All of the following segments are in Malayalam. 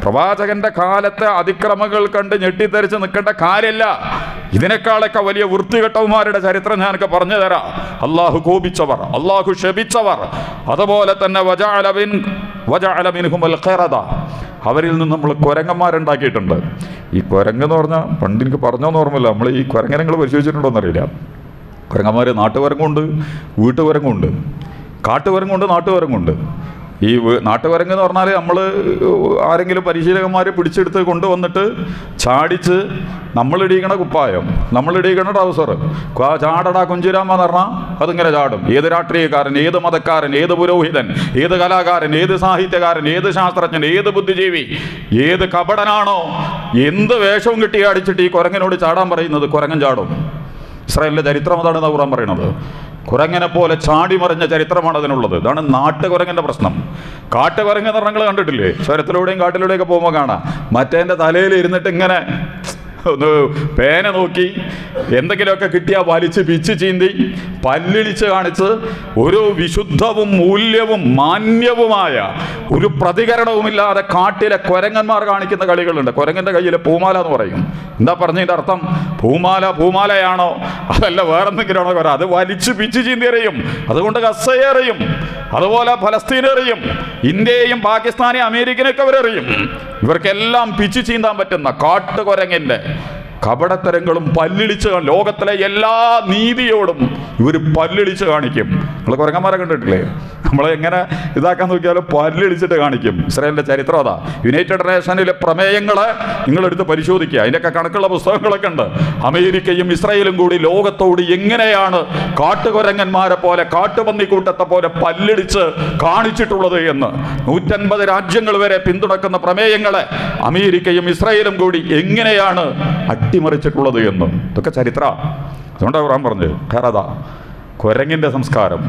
പ്രവാചകന്റെ കാലത്തെ അതിക്രമങ്ങൾ കണ്ട് ഞെട്ടിത്തെറിച്ച് നിൽക്കേണ്ട കാര്യമില്ല ഇതിനേക്കാളൊക്കെ വലിയ വൃത്തികെട്ടവന്മാരുടെ ചരിത്രം ഞാനൊക്കെ പറഞ്ഞു തരാം അള്ളാഹു കോപിച്ചവർ അള്ളാഹു ക്ഷമിച്ചവർ അതുപോലെ തന്നെ വജാലബിൻ വജാലബിൻഹുമൽ ഖിറദ അവരിൽ നിന്ന് നമ്മൾ കുരങ്ങന്മാരുണ്ടാക്കിയിട്ടുണ്ട് ഈ കുരങ്ങ് എന്ന് പറഞ്ഞാൽ പണ്ട് എനിക്ക് പറഞ്ഞോന്ന് ഓർമ്മയില്ല നമ്മൾ ഈ കുരങ്ങനെ നിങ്ങൾ പരിശോധിച്ചിട്ടുണ്ടോ എന്നറിയില്ല കുരങ്ങന്മാർ നാട്ടുകുരങ്ങുണ്ട് വീട്ടുകുരങ്ങുണ്ട് കാട്ടുകുരങ്ങുണ്ട് നാട്ടുകുരങ്ങുണ്ട് ഈ വീ- നാട്ടുകുരങ്ങ് എന്ന് പറഞ്ഞാൽ നമ്മൾ ആരെങ്കിലും പരിശീലകന്മാർ പിടിച്ചെടുത്ത് കൊണ്ടുവന്നിട്ട് ചാടിച്ച് നമ്മളിടിക്കണ കുപ്പായം നമ്മളിടിക്കണ ട്രൗസർ ചാടടാ കുഞ്ചിരാമ എന്ന് പറഞ്ഞാൽ അതിങ്ങനെ ചാടും ഏത് രാഷ്ട്രീയക്കാരൻ ഏത് മതക്കാരൻ ഏത് പുരോഹിതൻ ഏത് കലാകാരൻ ഏത് സാഹിത്യകാരൻ ഏത് ശാസ്ത്രജ്ഞൻ ഏത് ബുദ്ധിജീവി ഏത് കപടനാണോ എന്ത് വേഷവും കിട്ടി അടിച്ചിട്ട് ഈ കുരങ്ങനോട് ചാടാൻ പറയുന്നത് കുരങ്ങൻ ചാടും ഇസ്രായേലിന്റെ ചരിത്രം അതാണ് ഖുറാൻ പറയുന്നത് കുരങ്ങനെ പോലെ ചാടി മറിഞ്ഞ ചരിത്രമാണ് അതിനുള്ളത് ഇതാണ് നാട്ടുകുരങ്ങന്റെ പ്രശ്നം കാട്ടുകുരങ്ങ് എന്ന് നിങ്ങൾ കണ്ടിട്ടില്ലേ സ്വരത്തിലൂടെയും കാട്ടിലൂടെയൊക്കെ പോകുമ്പോൾ കാണാം മറ്റേൻ്റെ തലയിൽ ഇരുന്നിട്ട് ഇങ്ങനെ ഒന്ന് പേന നോക്കി എന്തെങ്കിലുമൊക്കെ കിട്ടിയാൽ വലിച്ച് പിച്ച് ചീന്തി പല്ലിളിച്ച് കാണിച്ച് ഒരു വിശുദ്ധവും മൂല്യവും മാന്യവുമായ ഒരു പ്രതികരണവുമില്ലാതെ കാട്ടിലെ കുരങ്ങന്മാർ കാണിക്കുന്ന കളികളുണ്ട് കുരങ്ങന്റെ കയ്യിലെ പൂമാല എന്ന് പറയും എന്താ പറഞ്ഞതിന്റെ അർത്ഥം പൂമാല പൂമാലയാണോ അതല്ല വേറെന്തെങ്കിലുമാണോ പറയാം അത് വലിച്ചു പിച്ച് ചീന്തി എറിയും അതുകൊണ്ട് ഗസയെ എറിയും അതുപോലെ ഫലസ്തീൻ എറിയും ഇന്ത്യയും പാകിസ്ഥാനെയും അമേരിക്കനെയൊക്കെ അവരെറിയും ഇവർക്കെല്ലാം പിച്ചു ചീന്താൻ പറ്റുന്ന കാട്ടുകുരങ്ങന്റെ കപടത്തരങ്ങളും പല്ലിളിച്ച് കാ- ലോകത്തിലെ എല്ലാ നീതിയോടും ഇവർ പല്ലിളിച്ച് കാണിക്കും നിങ്ങൾ കുരങ്ങന്മാരെ കണ്ടിട്ടില്ലേ നമ്മളെ എങ്ങനെ ഇതാക്കാൻ നോക്കിയാലും പല്ലിളിച്ചിട്ട് കാണിക്കും ഇസ്രായേലിന്റെ ചരിത്രം അതാ യുണൈറ്റഡ് നേഷനിലെ പ്രമേയങ്ങളെ നിങ്ങളെടുത്ത് പരിശോധിക്കുക അതിൻ്റെയൊക്കെ കണക്കുള്ള പുസ്തകങ്ങളൊക്കെ ഉണ്ട് അമേരിക്കയും ഇസ്രായേലും കൂടി ലോകത്തോട് എങ്ങനെയാണ് കാട്ടുകുരങ്ങന്മാരെ പോലെ കാട്ടുപന്നിക്കൂട്ടത്തെ പോലെ പല്ലിടിച്ച് കാണിച്ചിട്ടുള്ളത് എന്ന് നൂറ്റൻപത് രാജ്യങ്ങൾ വരെ പിന്തുണക്കുന്ന പ്രമേയങ്ങളെ അമേരിക്കയും ഇസ്രായേലും കൂടി എങ്ങനെയാണ് അട്ടിമറിച്ചിട്ടുള്ളത് എന്ന് ഇതൊക്കെ ചരിത്ര അതുകൊണ്ടാണ് ഖുർആൻ പറഞ്ഞത് ഖറദ കുരങ്ങിൻ്റെ സംസ്കാരം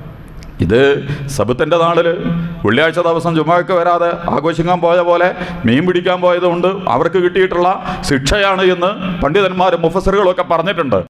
ഇത് സബത്തിൻ്റെ നാളിൽ വെള്ളിയാഴ്ച ദിവസം ജുമാക്ക് വരാതെ ആഘോഷിക്കാൻ പോയ പോലെ മീൻ പിടിക്കാൻ പോയതുകൊണ്ട് അവർക്ക് കിട്ടിയിട്ടുള്ള ശിക്ഷയാണ് എന്ന് പണ്ഡിതന്മാരും മുഫസറുകളും ഒക്കെ പറഞ്ഞിട്ടുണ്ട്